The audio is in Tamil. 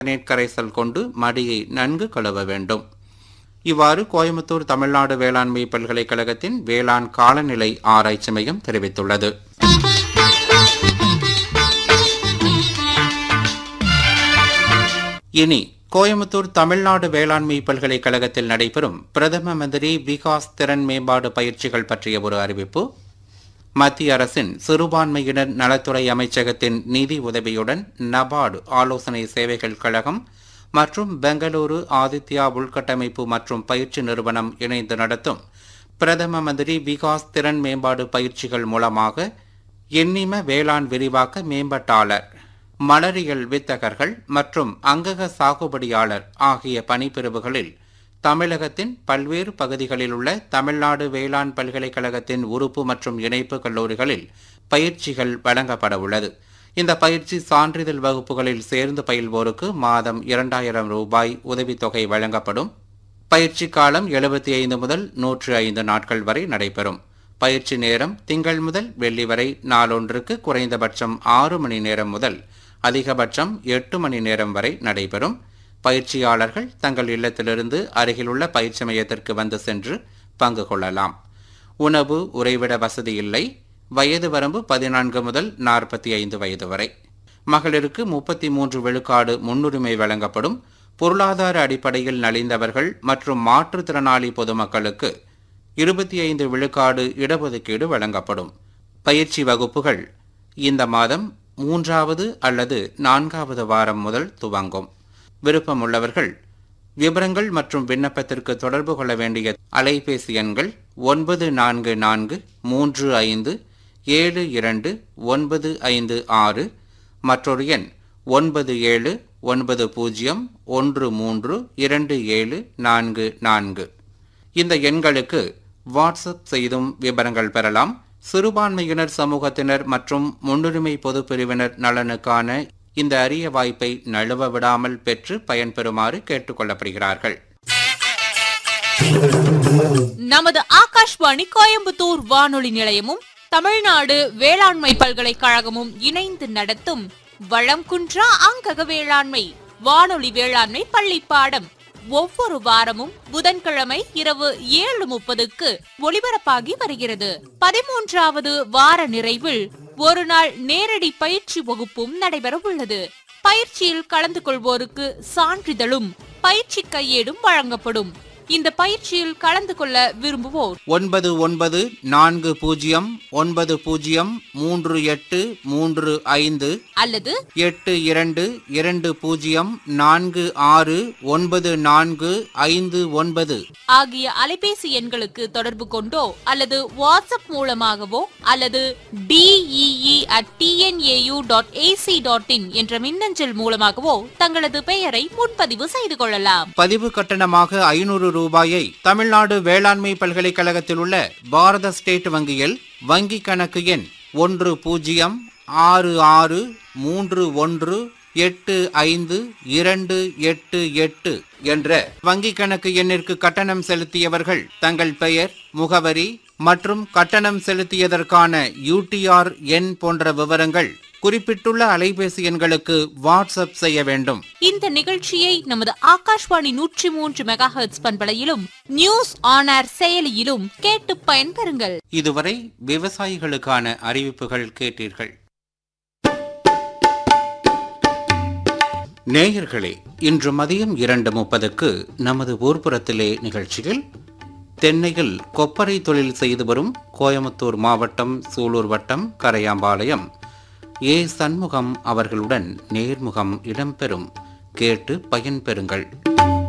நீர் கரைசல் கொண்டு மடியை நன்கு கழுவ வேண்டும் இவ்வாறு கோயம்புத்தூர் தமிழ்நாடு வேளாண்மை பல்கலைக்கழகத்தின் வேளாண் காலநிலை ஆராய்ச்சி மையம் தெரிவித்துள்ளது இனி கோயம்புத்தூர் தமிழ்நாடு வேளாண்மை பல்கலைக்கழகத்தில் நடைபெறும் பிரதம மந்திரி விகாஸ் திறன் மேம்பாடு பயிற்சிகள் பற்றிய ஒரு அறிவிப்பு மத்திய அரசின் சிறுபான்மையினர் நலத்துறை அமைச்சகத்தின் நிதி உதவியுடன் நபார்டு ஆலோசனை சேவைகள் கழகம் மற்றும் பெங்களூரு ஆதித்யா உள்கட்டமைப்பு மற்றும் பயிற்சி நிறுவனம் இணைந்து நடத்தும் பிரதம மந்திரி விகாஸ் திறன் மேம்பாடு பயிற்சிகள் மூலமாக எண்ணிம வேளாண் விரிவாக்க மேம்பட்டாளர் மலரியல் வித்தகர்கள் மற்றும் அங்கக சாகுபடியாளர் ஆகிய பணிப்பிரிவுகளில் தமிழகத்தின் பல்வேறு பகுதிகளில் உள்ள தமிழ்நாடு வேளாண் பல்கலைக்கழகத்தின் உறுப்பு மற்றும் இணைப்பு கல்லூரிகளில் பயிற்சிகள் வழங்கப்பட உள்ளது இந்த பயிற்சி சான்றிதழ் வகுப்புகளில் சேர்ந்து பயில்வோருக்கு மாதம் இரண்டாயிரம் ரூபாய் உதவித்தொகை வழங்கப்படும் பயிற்சி காலம் எழுபத்தி ஐந்து முதல் நூற்று ஐந்து நாட்கள் வரை நடைபெறும் பயிற்சி நேரம் திங்கள் முதல் வெள்ளி வரை நாளொன்றுக்கு குறைந்தபட்சம் ஆறு மணி நேரம் முதல் அதிகபட்சம் எட்டு மணி நேரம் வரை நடைபெறும் பயிற்சியாளர்கள் தங்கள் இல்லத்திலிருந்து அருகிலுள்ள பயிற்சி மையத்திற்கு வந்து சென்று பங்கு கொள்ளலாம் உணவு உறைவிட வசதி இல்லை வயது வரம்பு பதினான்கு முதல் நாற்பத்தி ஐந்து வயது வரை மகளிருக்கு முப்பத்தி மூன்று விழுக்காடு முன்னுரிமை வழங்கப்படும் பொருளாதார அடிப்படையில் நலிந்தவர்கள் மற்றும் மாற்றுத்திறனாளி பொதுமக்களுக்கு இருபத்தி ஐந்து விழுக்காடு இடஒதுக்கீடு வழங்கப்படும் பயிற்சி வகுப்புகள் இந்த மாதம் மூன்றாவது அல்லது நான்காவது வாரம் முதல் துவங்கும் விருப்பமுள்ளவர்கள் விவரங்கள் மற்றும் விண்ணப்பத்திற்கு தொடர்பு கொள்ள வேண்டிய அலைபேசி எண்கள் ஒன்பது நான்கு நான்கு மூன்று ஐந்து ஏழு இரண்டு ஒன்பது ஐந்து ஆறு மற்றொரு எண் ஒன்பது ஏழு ஒன்பது பூஜ்ஜியம் ஒன்று மூன்று இரண்டு ஏழு நான்கு நான்கு இந்த எண்களுக்கு வாட்ஸ்அப் செய்தும் விவரங்கள் பெறலாம் சிறுபான்மையினர் சமூகத்தினர் மற்றும் முன்னுரிமை பொது பிரிவினர் நலனுக்கான இந்த அரிய வாய்ப்பை நழுவ விடாமல் பெற்று பயன்பெறுமாறு கேட்டுக்கொள்ளப்படுகிறார்கள் நமது ஆகாஷ்வாணி கோயம்புத்தூர் வானொலி நிலையமும் தமிழ்நாடு வேளாண்மை பல்கலைக்கழகமும் இணைந்து நடத்தும் வளம் குன்றா அங்கக வேளாண்மை வானொலி வேளாண்மை பள்ளி பாடம் ஒவ்வொரு வாரமும் புதன்கிழமை இரவு ஏழு முப்பதுக்கு ஒளிபரப்பாகி வருகிறது பதிமூன்றாவது வார நிறைவில் ஒரு நாள் நேரடி பயிற்சி வகுப்பும் நடைபெற உள்ளது பயிற்சியில் கலந்து கொள்வோருக்கு சான்றிதழும் பயிற்சி கையேடும் வழங்கப்படும் இந்த பயிற்சியில் கலந்து கொள்ள விரும்புவோர் ஒன்பது ஒன்பது நான்கு பூஜ்ஜியம் ஒன்பது பூஜ்ஜியம் மூன்று எட்டு மூன்று ஐந்து அல்லது எட்டு இரண்டு இரண்டு பூஜ்ஜியம் நான்கு ஆறு ஒன்பது நான்கு ஐந்து ஒன்பது ஆகிய அலைபேசி எண்களுக்கு தொடர்பு கொண்டோ அல்லது வாட்ஸ்அப் மூலமாகவோ அல்லது TEE at TNAU dot ac dot in என்ற மின்னஞ்சல் மூலமாகவோ தங்களது பெயரை முன்பதிவு செய்து கொள்ளலாம் பதிவு கட்டணமாக ஐநூறு ரூபாயை தமிழ்நாடு வேளாண்மை பல்கலைக்கழகத்தில் உள்ள பாரத ஸ்டேட் வங்கியில் வங்கி கணக்கு எண் ஒன்று பூஜ்ஜியம் ஆறு ஆறு மூன்று ஒன்று எட்டு ஐந்து இரண்டு எட்டு எட்டு என்ற வங்கி கணக்கு எண்ணிற்கு கட்டணம் செலுத்தியவர்கள் தங்கள் பெயர் முகவரி மற்றும் கட்டணம் செலுத்தியதற்கான யூடிஆர் எண் போன்ற விவரங்கள் குறிப்பிட்டுள்ள அலைபேசி எண்களுக்கு வாட்ஸ்அப் செய்ய வேண்டும் இந்த நிகழ்ச்சியை நமது ஆகாஷ்வாணி நூற்றி மூன்று மெகா ஹெர்ட்ஸ் பண்பலையிலும் நியூஸ் ஆன் ஏர் செயலியிலும் கேட்டு பயன்பெறுங்கள் இதுவரை விவசாயிகளுக்கான அறிவிப்புகள் கேட்டீர்கள் நேயர்களே இன்று மதியம் இரண்டு முப்பதுக்கு நமது ஊர்ப்புறத்திலே நிகழ்ச்சியில் தென்னையில் கொப்பரை தொழில் செய்து வரும் கோயமுத்தூர் மாவட்டம் சூலூர் வட்டம் கரையாம்பாளையம் ஏ சண்முகம் அவர்களுடன் நேர்முகம் இடம்பெறும் கேட்டு பயன்பெறுங்கள்